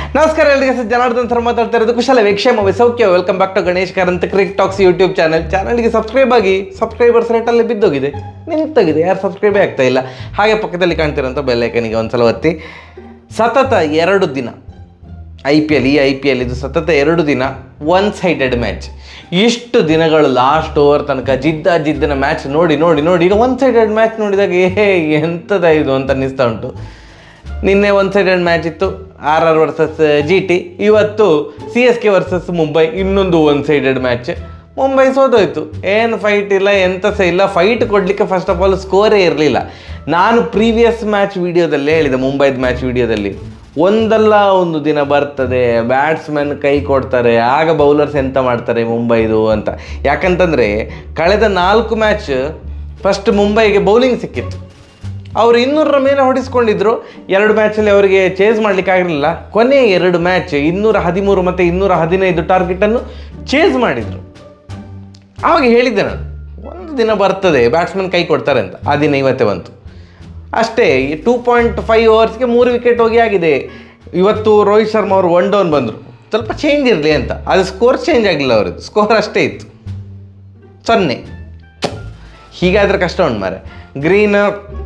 ನಮಸ್ಕಾರ ಎಲ್ಲರಿಗೆ sir Janardhan sir ಮಾತಾಡ್ತಾ ಇರೋದು ಕುಶಲ ಕ್ಷೇಮ ಸೌಖ್ಯ welcome back to Ganesh Karanth crick talks YouTube channel ಚಾನಲ್ಗೆ ಸಬ್ಸ್ಕ್ರೈಬ್ ಆಗಿ ಸಬ್ಸ್ಕ್ರೈಬರ್ಸ್ ರೇಟಲ್ಲಿ ಬಿದ್ದೋಗಿದೆ ನಿಂತಾಗಿದೆ ಯಾರು ಸಬ್ಸ್ಕ್ರೈಬೇ ಆಗ್ತಾ ಇಲ್ಲ ಹಾಗೆ ಪಕ್ಕದಲ್ಲಿ ಕಾಣ್ತಿರೋಂಥ ಬೆಲ್ಲೈಕನಿಗೆ ಒಂದ್ಸಲ ಒತ್ತಿ ಸತತ ಎರಡು ದಿನ ಐ ಪಿ ಎಲ್ ಈ ಐ ಪಿ ಎಲ್ ಇದು ಸತತ ಎರಡು ದಿನ ಒನ್ ಸೈಡೆಡ್ ಮ್ಯಾಚ್ ಇಷ್ಟು ದಿನಗಳು ಲಾಸ್ಟ್ ಓವರ್ ತನಕ ಜಿದ್ದ ಜಿದ್ದಿನ ಮ್ಯಾಚ್ ನೋಡಿ ನೋಡಿ ನೋಡಿ ಈಗ ಒನ್ ಸೈಡೆಡ್ ಮ್ಯಾಚ್ ನೋಡಿದಾಗ ಏ ಎಂಥದ ಇದು ಅಂತ ಅನ್ನಿಸ್ತಾ ಉಂಟು ನಿನ್ನೆ ಒನ್ ಸೈಡೆಡ್ ಮ್ಯಾಚ್ ಇತ್ತು R R versus G T ಇವತ್ತು C S K versus Mumbai ಇನ್ನೊಂದು ಒನ್ ಸೈಡೆಡ್ ಮ್ಯಾಚ್ ಮುಂಬೈ ಸೋತೋಯ್ತು ಏನು ಫೈಟ್ ಇಲ್ಲ ಎಂತ ಸಹ ಇಲ್ಲ ಫೈಟ್ ಕೊಡಲಿಕ್ಕೆ ಫಸ್ಟ್ ಆಫ್ ಆಲ್ ಸ್ಕೋರೇ ಇರಲಿಲ್ಲ ನಾನು ಪ್ರೀವಿಯಸ್ ಮ್ಯಾಚ್ ವಿಡಿಯೋದಲ್ಲೇ ಹೇಳಿದೆ ಮುಂಬೈದ ಮ್ಯಾಚ್ ವಿಡಿಯೋದಲ್ಲಿ ಒಂದಲ್ಲ ಒಂದು ದಿನ ಬರ್ತದೆ ಬ್ಯಾಟ್ಸ್ಮನ್ ಕೈ ಕೊಡ್ತಾರೆ ಆಗ ಬೌಲರ್ಸ್ ಎಂತ ಮಾಡ್ತಾರೆ ಮುಂಬೈದು ಅಂತ ಯಾಕಂತಂದರೆ ಕಳೆದ ನಾಲ್ಕು ಮ್ಯಾಚ್ ಫಸ್ಟ್ ಮುಂಬೈಗೆ ಬೌಲಿಂಗ್ ಸಿಕ್ಕಿತ್ತು ಅವರು ಇನ್ನೂರರ ಮೇಲೆ ಹೊಡಿಸ್ಕೊಂಡಿದ್ರು ಎರಡು ಮ್ಯಾಚಲ್ಲಿ ಅವರಿಗೆ ಚೇಸ್ ಮಾಡ್ಲಿಕ್ಕೆ ಆಗಿರಲಿಲ್ಲ ಕೊನೆ ಎರಡು ಮ್ಯಾಚ್ ಇನ್ನೂರ ಹದಿಮೂರು ಮತ್ತು ಇನ್ನೂರ ಹದಿನೈದು ಟಾರ್ಗೆಟನ್ನು ಚೇಸ್ ಮಾಡಿದರು ಆವಾಗ ಹೇಳಿದ್ದೆ ನಾನು ಒಂದು ದಿನ ಬರ್ತದೆ ಬ್ಯಾಟ್ಸ್ಮನ್ ಕೈ ಕೊಡ್ತಾರೆ ಅಂತ ಆ ದಿನ ಇವತ್ತೇ ಬಂತು ಅಷ್ಟೇ ಟೂ ಪಾಯಿಂಟ್ ಫೈವ್ ಓವರ್ಸ್ಗೆ ಮೂರು ವಿಕೆಟ್ ಹೋಗಿ ಆಗಿದೆ ಇವತ್ತು ರೋಹಿತ್ ಶರ್ಮಾ ಅವರು ಒನ್ ಡೌನ್ ಬಂದರು ಸ್ವಲ್ಪ ಚೇಂಜ್ ಇರಲಿ ಅಂತ ಅದು ಸ್ಕೋರ್ ಚೇಂಜ್ ಆಗಿಲ್ಲ ಅವ್ರದ್ದು ಸ್ಕೋರ್ ಅಷ್ಟೇ ಇತ್ತು ಸೊನ್ನೆ ಹೀಗಾದ್ರೆ ಕಷ್ಟ ಉಂಟು ಮಾರೆ ಗ್ರೀನ್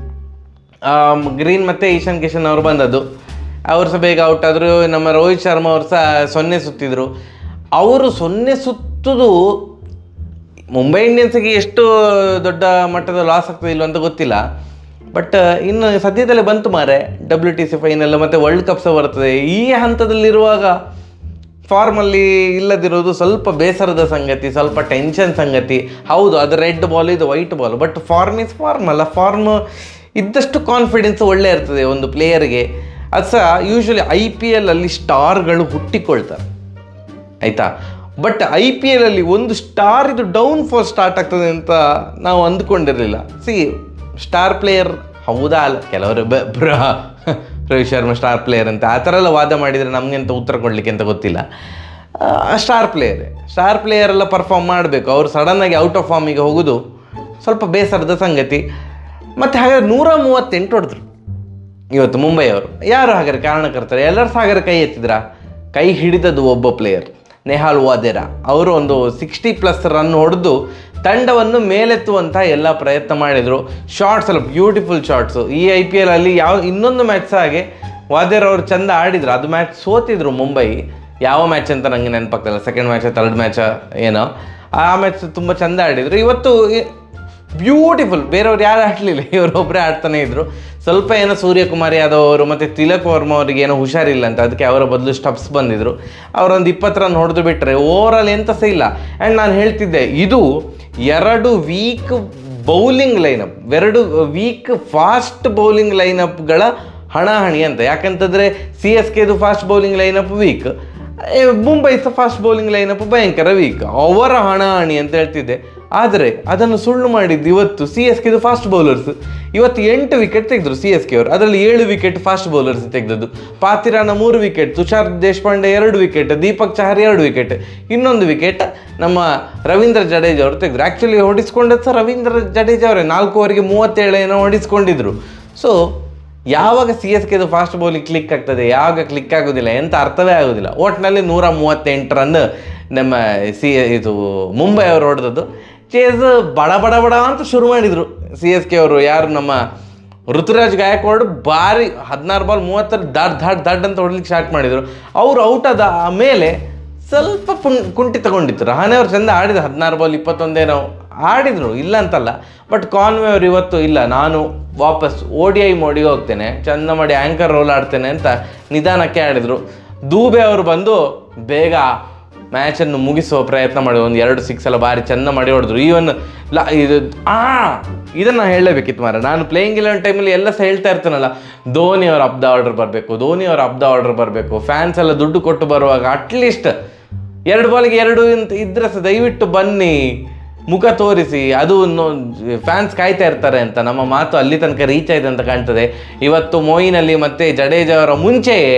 ಗ್ರೀನ್ ಮತ್ತು ಈಶಾನ್ ಕಿಶನ್ ಅವರು ಬಂದದ್ದು ಅವರು ಸಹ ಬೇಗ ಔಟ್ ಆದರು ನಮ್ಮ ರೋಹಿತ್ ಶರ್ಮಾ ಅವರು ಸಹ ಸೊನ್ನೆ ಸುತ್ತಿದ್ರು ಅವರು ಸೊನ್ನೆ ಸುತ್ತುದು ಮುಂಬೈ ಇಂಡಿಯನ್ಸ್ಗೆ ಎಷ್ಟು ದೊಡ್ಡ ಮಟ್ಟದ ಲಾಸ್ ಆಗ್ತದೆ ಇಲ್ಲ ಅಂತ ಗೊತ್ತಿಲ್ಲ ಬಟ್ ಇನ್ನು ಸದ್ಯದಲ್ಲೇ ಬಂತು ಮಾರೆ ಡಬ್ಲ್ಯೂ ಟಿ ಸಿ ಫೈನಲ್ ಮತ್ತು ವರ್ಲ್ಡ್ ಕಪ್ ಸಹ ಬರ್ತದೆ ಈ ಹಂತದಲ್ಲಿರುವಾಗ ಫಾರ್ಮಲ್ಲಿ ಇಲ್ಲದಿರೋದು ಸ್ವಲ್ಪ ಬೇಸರದ ಸಂಗತಿ ಸ್ವಲ್ಪ ಟೆನ್ಷನ್ ಸಂಗತಿ ಹೌದು ಅದು ರೆಡ್ ಬಾಲ್ ಇದು white ball but form is form ಅಲ್ಲ ಫಾರ್ಮ್ ಇದ್ದಷ್ಟು ಕಾನ್ಫಿಡೆನ್ಸ್ ಒಳ್ಳೆ ಇರ್ತದೆ ಒಂದು ಪ್ಲೇಯರ್ಗೆ ಅದು ಸಹ ಯೂಶ್ವಲಿ ಐ ಪಿ ಎಲ್ಲಲ್ಲಿ ಸ್ಟಾರ್ಗಳು ಹುಟ್ಟಿಕೊಳ್ತಾರೆ ಆಯಿತಾ ಬಟ್ ಐ ಪಿ ಎಲ್ಲಲ್ಲಿ ಒಂದು ಸ್ಟಾರ್ ಇದು ಡೌನ್ ಫಾಲ್ ಸ್ಟಾರ್ಟ್ ಆಗ್ತದೆ ಅಂತ ನಾವು ಅಂದ್ಕೊಂಡಿರಲಿಲ್ಲ ಸಿ ಸ್ಟಾರ್ ಪ್ಲೇಯರ್ ಹೌದಾ ಅಲ್ಲ ಕೆಲವರು ಬ ಬ್ರ ರೋಹಿತ್ ಶರ್ಮಾ ಸ್ಟಾರ್ ಪ್ಲೇಯರ್ ಅಂತ ಆ ಥರ ಎಲ್ಲ ವಾದ ಮಾಡಿದರೆ ನಮಗೆ ಅಂತ ಉತ್ತರ ಕೊಡಲಿಕ್ಕೆ ಅಂತ ಗೊತ್ತಿಲ್ಲ ಸ್ಟಾರ್ ಪ್ಲೇಯರೇ ಸ್ಟಾರ್ ಪ್ಲೇಯರ್ ಎಲ್ಲ ಪರ್ಫಾರ್ಮ್ ಮಾಡಬೇಕು ಅವರು ಸಡನ್ನಾಗಿ ಔಟ್ ಆಫ್ ಫಾರ್ಮಿಗೆ ಹೋಗೋದು ಸ್ವಲ್ಪ ಬೇಸರದ ಸಂಗತಿ ಮತ್ತು ಹಾಗಾದ್ರೆ ನೂರ ಮೂವತ್ತೆಂಟು ಹೊಡೆದ್ರು ಇವತ್ತು ಮುಂಬೈ ಅವರು ಯಾರು ಹಾಗಾದ್ರೆ ಕಾರಣಕರ್ತಾರೆ ಎಲ್ಲರೂ ಸಹ ಹಾಗಾದ್ರೆ ಕೈ ಎತ್ತಿದ್ರಾ ಕೈ ಹಿಡಿದದ್ದು ಒಬ್ಬ ಪ್ಲೇಯರ್ ನೆಹಾಲ್ ವಾದೇರಾ ಅವರು ಒಂದು ಸಿಕ್ಸ್ಟಿ ಪ್ಲಸ್ ರನ್ ಹೊಡೆದು ತಂಡವನ್ನು ಮೇಲೆತ್ತುವಂಥ ಎಲ್ಲ ಪ್ರಯತ್ನ ಮಾಡಿದರು ಶಾರ್ಟ್ಸ್ ಎಲ್ಲ ಬ್ಯೂಟಿಫುಲ್ ಶಾರ್ಟ್ಸು ಈ ಐ ಪಿ ಎಲ್ ಅಲ್ಲಿ ಯಾವ ಇನ್ನೊಂದು ಮ್ಯಾಚ್ ಸಹ ಹಾಗೆ ವಾದೇರ್ ಅವರು ಚಂದ ಆಡಿದ್ರು ಅದು ಮ್ಯಾಚ್ ಸೋತಿದ್ರು ಮುಂಬೈ ಯಾವ ಮ್ಯಾಚ್ ಅಂತ ನನಗೆ ನೆನಪಾಗ್ತಿಲ್ಲ ಸೆಕೆಂಡ್ ಮ್ಯಾಚ್ ಥರ್ಡ್ ಮ್ಯಾಚ್ ಏನೋ ಆ ಮ್ಯಾಚ್ ತುಂಬ ಚಂದ ಆಡಿದರು ಇವತ್ತು ಬ್ಯೂಟಿಫುಲ್ ಬೇರೆಯವ್ರು ಯಾರು ಆಡಲಿಲ್ಲ ಇವರೊಬ್ಬರೇ ಆಡ್ತಾನೆ ಇದ್ರು ಸ್ವಲ್ಪ ಏನೋ ಸೂರ್ಯಕುಮಾರ್ ಯಾದವ್ ಅವರು ಮತ್ತು ತಿಲಕ್ ವರ್ಮ ಅವರಿಗೆ ಏನೋ ಹುಷಾರಿಲ್ಲ ಅಂತ ಅದಕ್ಕೆ ಅವರ ಬದಲು ಸ್ಟಬ್ಸ್ ಬಂದಿದ್ರು ಅವರೊಂದು ಇಪ್ಪತ್ತು ರನ್ ಹೊಡೆದು ಬಿಟ್ಟರೆ ಓವರಾಲ್ ಎಂತ ಸಹ ಇಲ್ಲ ಆ್ಯಂಡ್ ನಾನು ಹೇಳ್ತಿದ್ದೆ ಇದು ಎರಡು ವೀಕ್ ಬೌಲಿಂಗ್ ಲೈನಪ್ ಎರಡು ವೀಕ್ ಫಾಸ್ಟ್ ಬೌಲಿಂಗ್ ಲೈನಪ್ಗಳ ಹಣಾಹಣಿ ಅಂತ ಯಾಕಂತಂದರೆ ಸಿ ಎಸ್ ಕೆದು fast bowling lineup weak Mumbai ಸಹ ಫಾಸ್ಟ್ ಬೌಲಿಂಗ್ ಲೈನಪ್ ಭಯಂಕರ ವೀಕ್ ಅವರ ಹಣಾಹಣಿ ಅಂತ ಹೇಳ್ತಿದ್ದೆ ಆದರೆ ಅದನ್ನು ಸುಳ್ಳು ಮಾಡಿದ್ದು ಇವತ್ತು ಸಿ ಎಸ್ ಕೆದು ಫಾಸ್ಟ್ ಬೌಲರ್ಸ್ ಇವತ್ತು ಎಂಟು ವಿಕೆಟ್ ತೆಗೆದ್ರು ಸಿ ಎಸ್ ಕೆ ಅವರು ಅದರಲ್ಲಿ ಏಳು ವಿಕೆಟ್ ಫಾಸ್ಟ್ ಬೌಲರ್ಸ್ ತೆಗೆದದ್ದು ಪಾತಿರಾನ ಮೂರು ವಿಕೆಟ್ ತುಷಾರ್ ದೇಶಪಾಂಡೆ ಎರಡು ವಿಕೆಟ್ ದೀಪಕ್ ಚಹರ್ ಎರಡು ವಿಕೆಟ್ ಇನ್ನೊಂದು ವಿಕೆಟ್ ನಮ್ಮ ರವೀಂದ್ರ ಜಡೇಜಾ ಅವರು ತೆಗೆದ್ರು ಆ್ಯಕ್ಚುಲಿ ಹೊಡಿಸ್ಕೊಂಡದ್ದು ಸಹ ರವೀಂದ್ರ ಜಡೇಜಾ ಅವರೇ ನಾಲ್ಕು ಓವರಿಗೆ ಮೂವತ್ತೇಳು ಏನೋ ಹೊಡಿಸ್ಕೊಂಡಿದ್ರು ಸೊ ಯಾವಾಗ ಸಿ ಎಸ್ ಕೆದು ಫಾಸ್ಟ್ ಬೌಲಿಂಗ್ ಕ್ಲಿಕ್ ಆಗ್ತದೆ ಯಾವಾಗ ಕ್ಲಿಕ್ ಆಗೋದಿಲ್ಲ ಎಂತ ಅರ್ಥವೇ ಆಗೋದಿಲ್ಲ ಒಟ್ಟಿನಲ್ಲಿ ನೂರ ಮೂವತ್ತೆಂಟು ರನ್ ನಮ್ಮ ಸಿ ಇದು ಮುಂಬೈ ಅವರು ಹೊಡೆದದ್ದು ಚೇಸ್ ಬಡ ಬಡ ಬಡ ಅಂತ ಶುರು ಮಾಡಿದರು ಸಿ ಎಸ್ ಕೆ ಅವರು ಯಾರು ನಮ್ಮ ಋತುರಾಜ್ ಗಾಯಕ್ವಾಡ್ ಭಾರಿ ಹದಿನಾರು ಬಾಲ್ ಮೂವತ್ತರ ದಡ್ ದಡ್ ದಡ್ ಅಂತ ಹೊಡ್ಲಿಕ್ಕೆ ಸ್ಟಾರ್ಟ್ ಮಾಡಿದರು ಅವರು ಔಟ್ ಆದ ಮೇಲೆ ಸ್ವಲ್ಪ ಪುಣ್ ಕುಂಠಿತಗೊಂಡಿತ್ತು ರಹಾನೆ ಅವ್ರು ಚಂದ ಆಡಿದ ಹದಿನಾರು ಬಾಲ್ ಇಪ್ಪತ್ತೊಂದೇನೋ ಆಡಿದರು ಇಲ್ಲ ಅಂತಲ್ಲ ಬಟ್ ಕಾನ್ವೆ ಅವರು ಇವತ್ತು ಇಲ್ಲ ನಾನು ವಾಪಸ್ ಓ ಡಿ ಐ ಮೋಡಿಗೆ ಹೋಗ್ತೇನೆ ಚಂದ ಮಾಡಿ ಆ್ಯಂಕರ್ ರೋಲ್ ಆಡ್ತೇನೆ ಅಂತ ನಿಧಾನಕ್ಕೆ ಆಡಿದರು ದೂಬೆ ಅವರು ಬಂದು ಬೇಗ ಮ್ಯಾಚನ್ನು ಮುಗಿಸುವ ಪ್ರಯತ್ನ ಮಾಡಿ ಒಂದು ಎರಡು ಸಿಕ್ಸ್ ಎಲ್ಲ ಭಾರಿ ಚೆಂದ ಮಾಡಿ ಹೊಡೆದ್ರು ಈವನ್ ಲಾ ಇದು ಆ ಇದನ್ನು ಹೇಳಲೇಬೇಕಿತ್ತು ಮಾರ ನಾನು ಪ್ಲೇಯಿಂಗ್ ಇಲೆವನ್ ಟೈಮಲ್ಲಿ ಎಲ್ಲ ಸಹ ಹೇಳ್ತಾ ಇರ್ತಾನಲ್ಲ ಧೋನಿ ಅವ್ರ ಅಬ್ದ ಆರ್ಡರ್ ಬರಬೇಕು ಧೋನಿ ಅವ್ರ ಅಬ್ದ ಆರ್ಡರ್ ಬರಬೇಕು ಫ್ಯಾನ್ಸ್ ಎಲ್ಲ ದುಡ್ಡು ಕೊಟ್ಟು ಬರುವಾಗ ಅಟ್ಲೀಸ್ಟ್ ಎರಡು ಬಾಲ್ಗೆ ಎರಡು ಅಂತ ಇದ್ರೆ ಸಹ ದಯವಿಟ್ಟು ಬನ್ನಿ ಮುಖ ತೋರಿಸಿ ಅದು ಫ್ಯಾನ್ಸ್ ಕಾಯ್ತಾ ಇರ್ತಾರೆ ಅಂತ ನಮ್ಮ ಮಾತು ಅಲ್ಲಿ ತನಕ ರೀಚ್ ಆಯ್ತು ಅಂತ ಕಾಣ್ತದೆ ಇವತ್ತು ಮೊಯಿನಲ್ಲಿ ಮತ್ತೆ ಜಡೇಜಾ ಅವರ ಮುಂಚೆಯೇ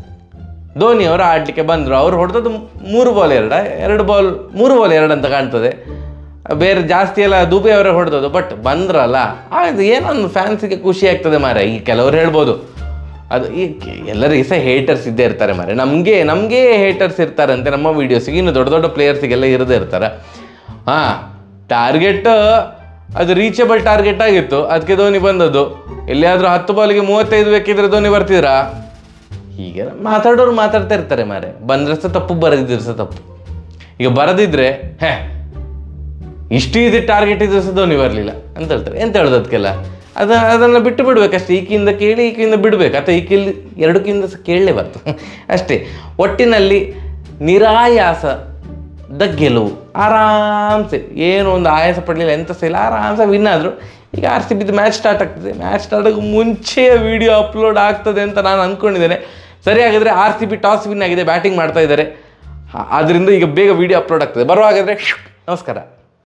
ಧೋನಿ ಅವರು ಆಡಲಿಕ್ಕೆ ಬಂದರು ಅವ್ರು ಹೊಡೆದದ್ದು ಮೂರು ಬಾಲ್ ಎರಡ ಎರಡು ಬಾಲ್ ಮೂರು ಬಾಲ್ ಎರಡು ಅಂತ ಕಾಣ್ತದೆ ಬೇರೆ ಜಾಸ್ತಿ ಎಲ್ಲ ದುಬೆ ಅವರೇ ಹೊಡೆದದ್ದು ಬಟ್ ಬಂದ್ರಲ್ಲ ಅದು ಏನೊಂದು ಫ್ಯಾನ್ಸಿಗೆ ಖುಷಿ ಆಗ್ತದೆ ಮಾರ ಈ ಕೆಲವ್ರು ಹೇಳ್ಬೋದು ಅದು ಈ ಎಲ್ಲರಿಗೆ ಸಹ ಹೇಟರ್ಸ್ ಇದ್ದೇ ಇರ್ತಾರೆ ಮಾರೆ ನಮಗೆ ನಮಗೆ ಹೇಟರ್ಸ್ ಇರ್ತಾರಂತೆ ನಮ್ಮ ವೀಡಿಯೋಸಿಗೆ ಇನ್ನು ದೊಡ್ಡ ದೊಡ್ಡ ಪ್ಲೇಯರ್ಸಿಗೆಲ್ಲ ಇರದೇ ಇರ್ತಾರೆ ಹಾಂ ಟಾರ್ಗೆಟ್ ಅದು ರೀಚಬಲ್ ಟಾರ್ಗೆಟ್ ಆಗಿತ್ತು ಅದಕ್ಕೆ ಧೋನಿ ಬಂದದ್ದು ಎಲ್ಲಿಯಾದರೂ ಹತ್ತು ಬಾಲಿಗೆ ಮೂವತ್ತೈದು ಬೇಕಿದ್ರೆ ಧೋನಿ ಬರ್ತಿದ್ರಾ ಹೀಗೆ ಮಾತಾಡೋರು ಮಾತಾಡ್ತಾ ಇರ್ತಾರೆ ಮಾರೆ ಬಂದ್ರೆ ಸಹ ತಪ್ಪು ಬರದಿದ್ರೆ ಸಹ ತಪ್ಪು ಈಗ ಬರದಿದ್ರೆ ಹೇ ಇಷ್ಟು ಇದು ಟಾರ್ಗೆಟ್ ಇದ್ರೆ ಸಹ ಧೋನಿ ಬರಲಿಲ್ಲ ಅಂತ ಹೇಳ್ತಾರೆ ಎಂತ ಹೇಳೋದು ಅದಕ್ಕೆಲ್ಲ ಅದ ಅದನ್ನು ಬಿಟ್ಟು ಬಿಡ್ಬೇಕಷ್ಟೇ ಈಕಿಂದ ಕೇಳಿ ಈಕಿಂದ ಬಿಡ್ಬೇಕು ಅಥವಾ ಈಕಿಲ್ ಎರಡಕ್ಕಿಂದ ಸಹ ಕೇಳಲೇಬಾರ್ದು ಅಷ್ಟೇ ಒಟ್ಟಿನಲ್ಲಿ ನಿರಾಯಾಸದ ಗೆಲುವು ಆರಾಮ್ಸೆ ಏನು ಒಂದು ಆಯಾಸ ಪಡಲಿಲ್ಲ ಎಂತ ಸಹ ಇಲ್ಲ ಆರಾಮ್ಸೆ ವಿನ್ ಆದರು ಈಗ ಆರ್ ಸಿ ಬಿದ್ದು ಮ್ಯಾಚ್ ಸ್ಟಾರ್ಟ್ ಆಗ್ತದೆ ಮ್ಯಾಚ್ ಸ್ಟಾರ್ಟ್ ಆಗೋ ಮುಂಚೆ ವಿಡಿಯೋ ಅಪ್ಲೋಡ್ ಆಗ್ತದೆ ಅಂತ ನಾನು ಅಂದ್ಕೊಂಡಿದ್ದೇನೆ ಸರಿ ಹಾಗಾದರೆ R C B toss win ಆಗಿದೆ ಬ್ಯಾಟಿಂಗ್ ಮಾಡ್ತಾ ಇದ್ದಾರೆ ಅದರಿಂದ ಈಗ ಬೇಗ ವಿಡಿಯೋ ಅಪ್ಲೋಡ್ ಆಗ್ತದೆ ಬರುವಾಗಾದರೆ ನಮಸ್ಕಾರ